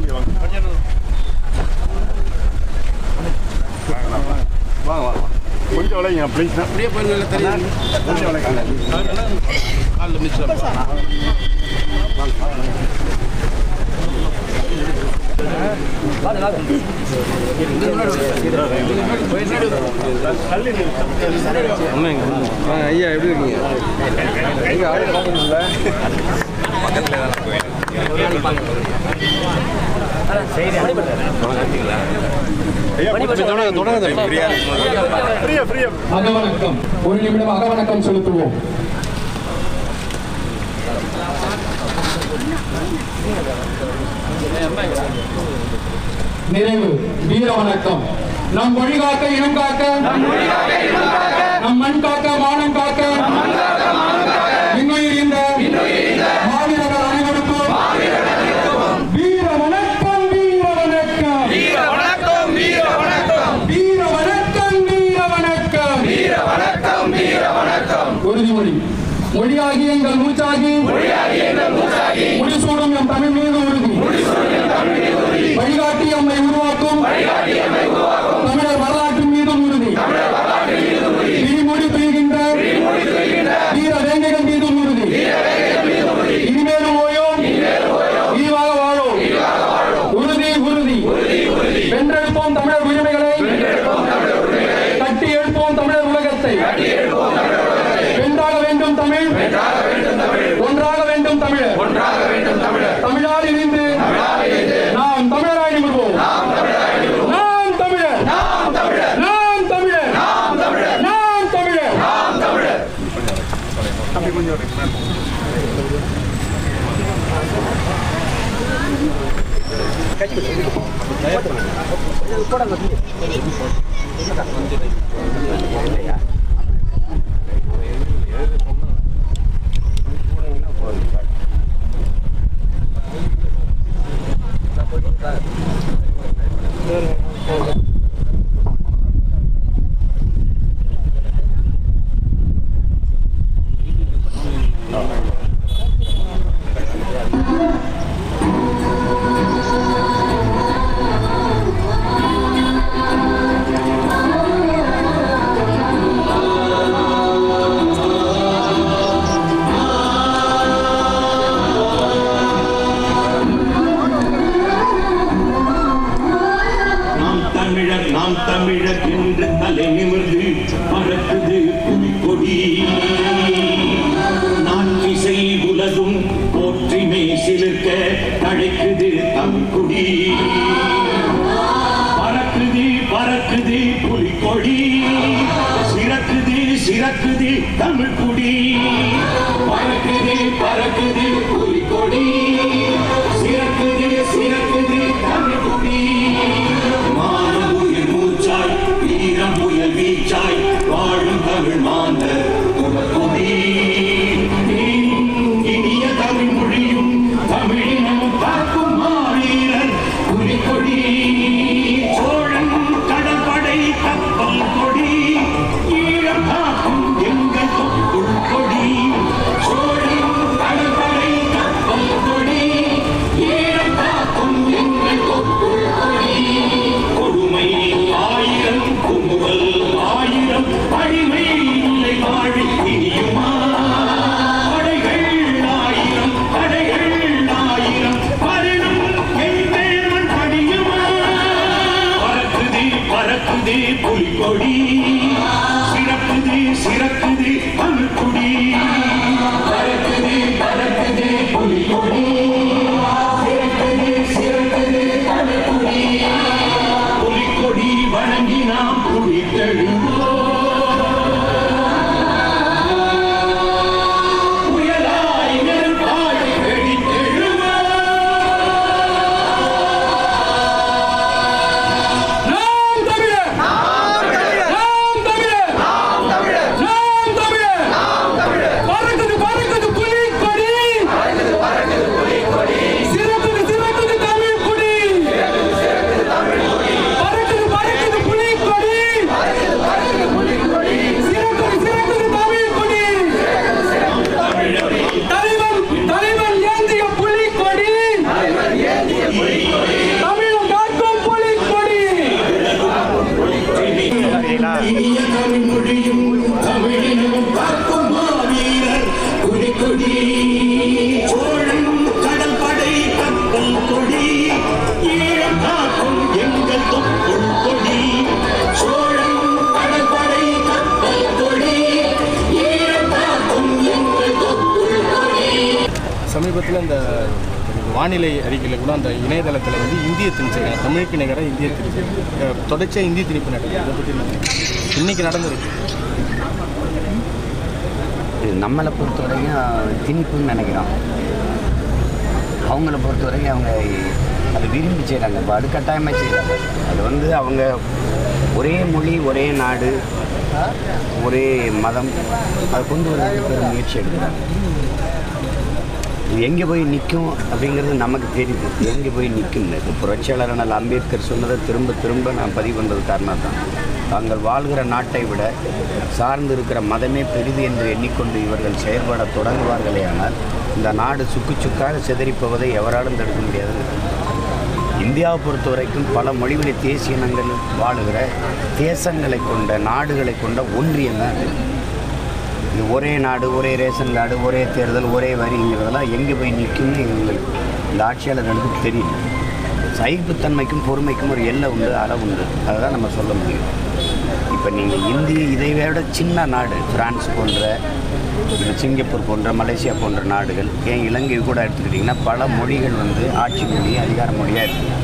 தம்பி வாங்க வாங்க வாங்க கொஞ்சம் விளையுங்க ப்ளீஸ் அப்படியே போய் நல்லா தெரியும் கொஞ்சம் விளையுங்க காலில் மிச்சம் ஐயா எப்படி இருக்கீங்க எங்க ஆளு பார்க்கணும்ல ஐயா தொடங்க தொடங்க ஃப்ரீயா ஃப்ரீயா அகவணக்கம் ஒரு நிமிடம் அகவணக்கம் செலுத்துவோம் நிறைவு வீர வணக்கம் நம் மொழி காக்க இனம் காக்க நம் மண் காக்க மானம் காக்க இன்னுயிர் இந்த மாவீரர்கள் அனைவருக்கும் வீர வணக்கம் வீர வணக்கம் வீர வணக்கம் வீர வணக்கம் உறுதிமொழி மொழியாகி எங்கள் மூச்சாகி முடிசூடும் எம் தமிழ் மீது உறுதி வழிகாட்டி எம்மை உருவாக்கும் தமிழர் வரலாற்றின் மீதும் உறுதி விரிமொழி பெய்கின்ற வீர வேங்கைகள் மீதும் உறுதி இனிமேலும் ஓயோம் ஈவாக வாழோம் உறுதி உறுதி வென்றெடுப்போம் தமிழர் உரிமைகளை கட்டி எழுப்போம் தமிழர் உலகத்தை வென்றாக வேண்டும் தமிழ் ஒன்றாக வேண்டும் தமிழர் தமிழால் இணைந்து நாம் தமிழராய் நிமிர்வோம் நாம் தமிழர் நாம் தமிழர் நாம் தமிழர் நாம் தமிழர் நாம் தமிழர் என்று தலை நிமிர்ந்து பறக்குது புலிக்கொடி நாட்டிசை உலகும் போற்றிமை சிலிர்க்க தழைக்குது தமிழ்குடி பறக்குது பறக்குது புலிக்கொடி சிறக்குது சிறக்குது தமிழ்குடி பறக்குது பறக்குது புலிக்கொடி சிறக்குது சிறக்குது தமிழ்குடி மானம் உயிர் மூச்சாய் வீரம் புயல் வீச்சாய் வாழும் தமிழ் மாந்தர் குலக்கொடி இனிய தமிழ் மொழியும் தமிழினம் காக்கும் மாவீரர் புலிக்கொடி சோழன் கடற்படை கப்பல் கொடி ஈழம் காக்கும் எங்கள் தொப்புள் கொடி சோழன் கடற்படை கப்பல் கொடி ஈழம் காக்கும் எங்கள் தொப்புள் கொடி கொடுமை ஆயிரம் குமுறல் ஆயிரம் அடிமை இல்லை வாழி திரியுமா படைகள் ஆயிரம் படைகள் ஆயிரம் பரிணும் எங்கள் மண் படியுமா பறக்குது பறக்குது புலிகொடி சிறக்குது சிறக்குது தமிழ்குடி பறக்குது பறக்குது புலிகொடி சிறக்குது சிறக்குது தமிழ்குடி புலிக்கொடி வணங்கி நாம் குடித்தெழுவோம் புயலாய் நெருப்பாய் வெடித்தெழுவோம் நாம் தமிழர் நாம் வானிலை அறிக்கையில் கூட அந்த இணையதளத்தில் வந்து இந்திய திணிச்சிருக்காங்க தமிழுக்கு நிகராக இந்திய திணிச்சு அஹ், தொடர்ச்சியாக இந்திய திணிப்பு நடக்குது அதை பற்றி என்ன நினைக்கிறீங்க? இன்னைக்கு நடந்திருக்கு இது நம்மளை பொறுத்தவரைக்கும் திணிப்புன்னு நினைக்கிறோம் அவங்கள பொறுத்தவரைக்கும் அவங்க அது விரும்பி செய்கிறாங்க இப்போ அது கட்டாயமாக செய்கிறாங்க அது வந்து அவங்க ஒரே மொழி ஒரே நாடு ஒரே மதம் அதை கொண்டு வரதுக்கு பெரும் முயற்சி எடுக்கிறாங்க இது எங்கே போய் நிற்கும் அப்படிங்கிறது நமக்கு தெரியுது இது எங்கே போய் நிற்கும்னு இப்போ புரட்சியாளர் அண்ணல் அம்பேத்கர் சொன்னதை திரும்ப திரும்ப நான் பதிவு பண்ணுறது காரணம் தான் தாங்கள் வாழ்கிற நாட்டை விட சார்ந்து இருக்கிற மதமே பெரிது என்று எண்ணிக்கொண்டு இவர்கள் செயல்பட தொடங்குவார்களே ஆனால் இந்த நாடு சுக்கு சுக்காக சிதறிப்போவதை எவராலும் தடுக்க முடியாது இந்தியாவை பொறுத்த வரைக்கும் பல மொழிவழி தேசிய இனங்கள் வாழுகிற தேசங்களை கொண்ட நாடுகளை கொண்ட ஒன்றியம் தான் இது. இது ஒரே நாடு ஒரே ரேஷன் கார்டு ஒரே தேர்தல் ஒரே வரிங்கிறதெல்லாம் எங்கே போய் நிற்கும்னு எங்களுக்கு இந்த ஆட்சியாளர்களுக்கு தெரியும் சகிப்புத்தன்மைக்கும் பொறுமைக்கும் ஒரு எல்லை உண்டு அளவு உண்டு அதுதான் நம்ம சொல்ல முடியும் இப்போ நீங்கள் இந்திய இதை விட சின்ன நாடு பிரான்ஸ் போன்ற இந்த சிங்கப்பூர் போன்ற மலேசியா போன்ற நாடுகள் ஏன் இலங்கை கூட எடுத்துக்கிட்டிங்கன்னா பல மொழிகள் வந்து ஆட்சி மொழி அதிகார மொழியாக இருக்குது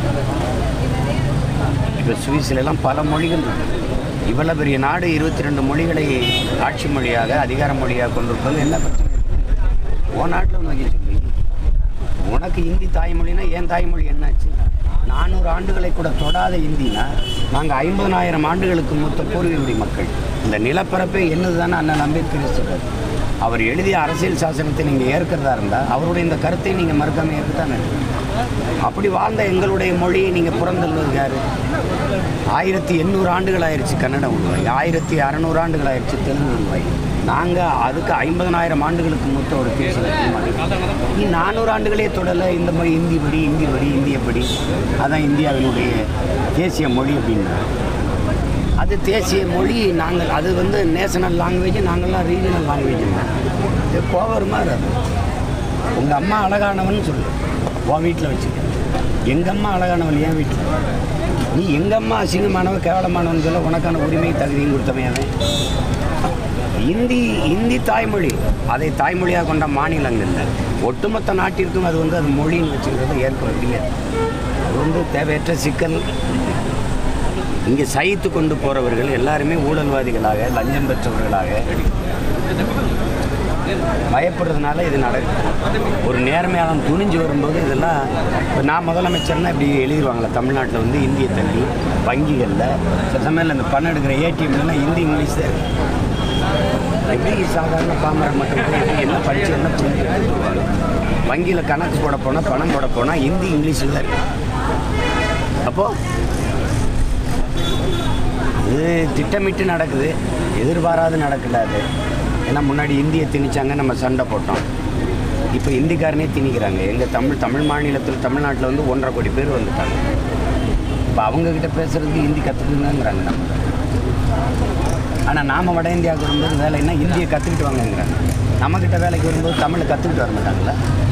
இப்போ சுவிஸ்லலாம் பல மொழிகள் இருக்கு இவ்வளோ பெரிய நாடு இருபத்தி ரெண்டு மொழிகளை ஆட்சி மொழியாக அதிகார மொழியாக கொண்டிருப்பது என்ன பிரச்சனை இருக்கு? உன் நாட்டில் நோக்கி சொல்லி உனக்கு ஹிந்தி தாய்மொழினா ஏன் தாய்மொழி என்னாச்சு நானூறு ஆண்டுகளை கூட தொடாத இந்தினா நாங்கள் ஐம்பதனாயிரம் ஆண்டுகளுக்கு மூத்த பூர்வீகுடி மக்கள் இந்த நிலப்பரப்பே என்னது தானே அண்ணன் அம்பேத்கர் சொல்றார் அவர் எழுதிய அரசியல் சாசனத்தை நீங்கள் ஏற்கிறதா இருந்தால் அவருடைய இந்த கருத்தை நீங்கள் மறுக்காம ஏற்கத்தானே அப்படி வாழ்ந்த எங்களுடைய மொழியை நீங்கள் புறந்தள்ளுவது யாரு ஆயிரத்தி எண்ணூறு ஆண்டுகள் ஆயிடுச்சு கன்னடம் உருவாய் ஆயிரத்தி அறநூறு ஆண்டுகள் ஆயிடுச்சு தெலுங்கு உருவாய் நாங்கள் அதுக்கு ஐம்பதனாயிரம் ஆண்டுகளுக்கு மூத்த ஒரு தேசிய மொழி நீ நானூறு ஆண்டுகளே தொடலை இந்த மொழி இந்தி படி இந்தி படி இந்திய படி அதான் இந்தியாவினுடைய தேசிய மொழி அப்படின்னா அது தேசிய மொழி நாங்கள் அது வந்து நேஷனல் லாங்குவேஜ் நாங்கள்லாம் ரீஜனல் லாங்குவேஜ் இது கோவர் மாதிரி அது உங்கள் அம்மா அழகானவன் சொல்லு உன் வீட்டில் வச்சுக்க எங்கள் அம்மா அழகானவன் என் வீட்டில் நீ எங்கள் அம்மா அசிங்கமானவன் கேவலமானவன் சொல்ல உனக்கான உரிமை தகுதியும் கொடுத்தவன் அவன் இந்தி இந்தி தாய்மொழி அதை தாய்மொழியாக கொண்ட மாநிலங்களில் ஒட்டுமொத்த நாட்டிற்கும் அது வந்து அது மொழின்னு வச்சுக்கிறத ஏற்க முடியாது அது வந்து தேவையற்ற சிக்கல் இங்கே சகித்து கொண்டு போகிறவர்கள் எல்லாருமே ஊழல்வாதிகளாக லஞ்சம் பெற்றவர்களாக பயப்படுறதுனால இது நடக்குது ஒரு நேர்மையாளன் துணிஞ்சு வரும்போது இதெல்லாம் இப்போ நான் முதலமைச்சர்னா இப்படி எழுதிடுவாங்களே தமிழ்நாட்டில் வந்து இந்திய தள்ளி வங்கிகளில் சில சமயத்தில் இந்த பணம் எடுக்கிற ஏடிஎம்லாம் ஹிந்தி இங்கிலீஷ் தான் இருக்கு. எப்படி சாதாரண பாமரன் மட்டும் போய் எப்படி என்ன படிச்சு என்ன புரிஞ்சு வங்கியில் கணக்கு போட போனால் பணம் போட போனால் ஹிந்தி இங்கிலீஷில் தான் இருக்கு அப்போது இது திட்டமிட்டு நடக்குது எதிர்பாராது நடக்கலாது ஏன்னா முன்னாடி இந்தியை திணிச்சாங்க நம்ம சண்டை போட்டோம் இப்போ இந்திக்காரனே திணிக்கிறாங்க எங்கள் தமிழ் தமிழ் மாநிலத்தில் தமிழ்நாட்டில் வந்து ஒன்றரை கோடி பேர் வந்துட்டாங்க இப்போ அவங்கக்கிட்ட பேசுகிறதுக்கு ஹிந்தி கற்றுக்குங்கிறாங்க நம்ம ஆனால் நாம் வட இந்தியாவுக்கு வரும்போது வேலைன்னா ஹிந்தியை கற்றுக்கிட்டு வாங்கங்கிறாங்க நம்மக்கிட்ட வேலைக்கு வரும்போது தமிழை கற்றுக்கிட்டு வர மாட்டாங்களா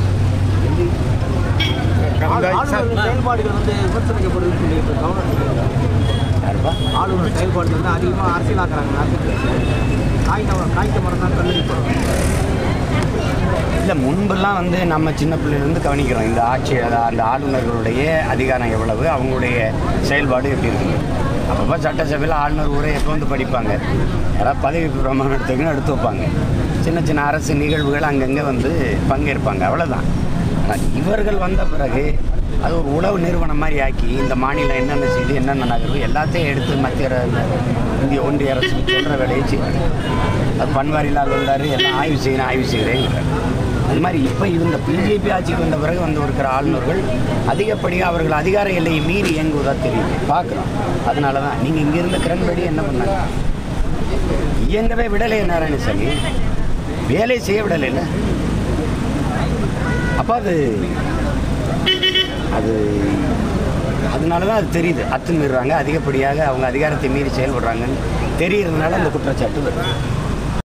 ஆளுநர் செயல்பாடுகள் வந்து விமர்சனிக்கப்படுதுன்னு சொல்லி இப்போ கவர்னர் யாருப்பா ஆளுநர் செயல்பாடுகள் வந்து அதிகமாக அரசியலாக்குறாங்க அரசியல் காய்ந்த காய்ந்த மரம் தான் கல்லூரிப்படும் இல்லை முன்பெல்லாம் வந்து நம்ம சின்ன பிள்ளையிலேருந்து கவனிக்கிறோம் இந்த ஆட்சி அத- அந்த ஆளுநர்களுடைய அதிகாரம் எவ்வளவு அவங்களுடைய செயல்பாடு எப்படி இருக்குது அப்பப்போ சட்டசபையில் ஆளுநர் ஊரே எப்போ வந்து படிப்பாங்க யாராவது பதவி பிரமாணம் எடுத்துக்கணும் எடுத்து வைப்பாங்க சின்ன சின்ன அரசு நிகழ்வுகள் அங்கங்கே வந்து பங்கேற்பாங்க அவ்வளோதான் ஆனால் இவர்கள் வந்த பிறகு அது ஒரு உளவு நிறுவனம் மாதிரி ஆக்கி இந்த மாநிலம் என்னென்ன செய்யுது என்னென்ன நகர்வு எல்லாத்தையும் எடுத்து மத்திய அர- இந்திய ஒன்றிய அரசு சொல்கிற வேலையை செய்யும் அது பன்வாரிலால் வந்தார் எல்லாம் ஆய்வு செய்யணும் ஆய்வு செய்கிறேங்கிறார் அது மாதிரி இப்போ இந்த பிஜேபி ஆட்சிக்கு வந்த பிறகு வந்து இருக்கிற ஆளுநர்கள் அதிகப்படியாக அவர்கள் அதிகார எல்லையை மீறி இயங்குவதா தெரியுது பார்க்குறோம் அதனால தான் நீங்கள் இங்கே இருந்த கிரண்பேடி என்ன பண்ணாங்க இயங்கவே விடலையே நாராயணசாமி வேலை செய்ய விடலைல்ல அப்போ அது அது அதனால தான் அது தெரியுது அத்துமீறுறாங்க அதிகப்படியாக அவங்க அதிகாரத்தை மீறி செயல்படுறாங்கன்னு தெரியறதுனால அந்த குற்றச்சாட்டு வருது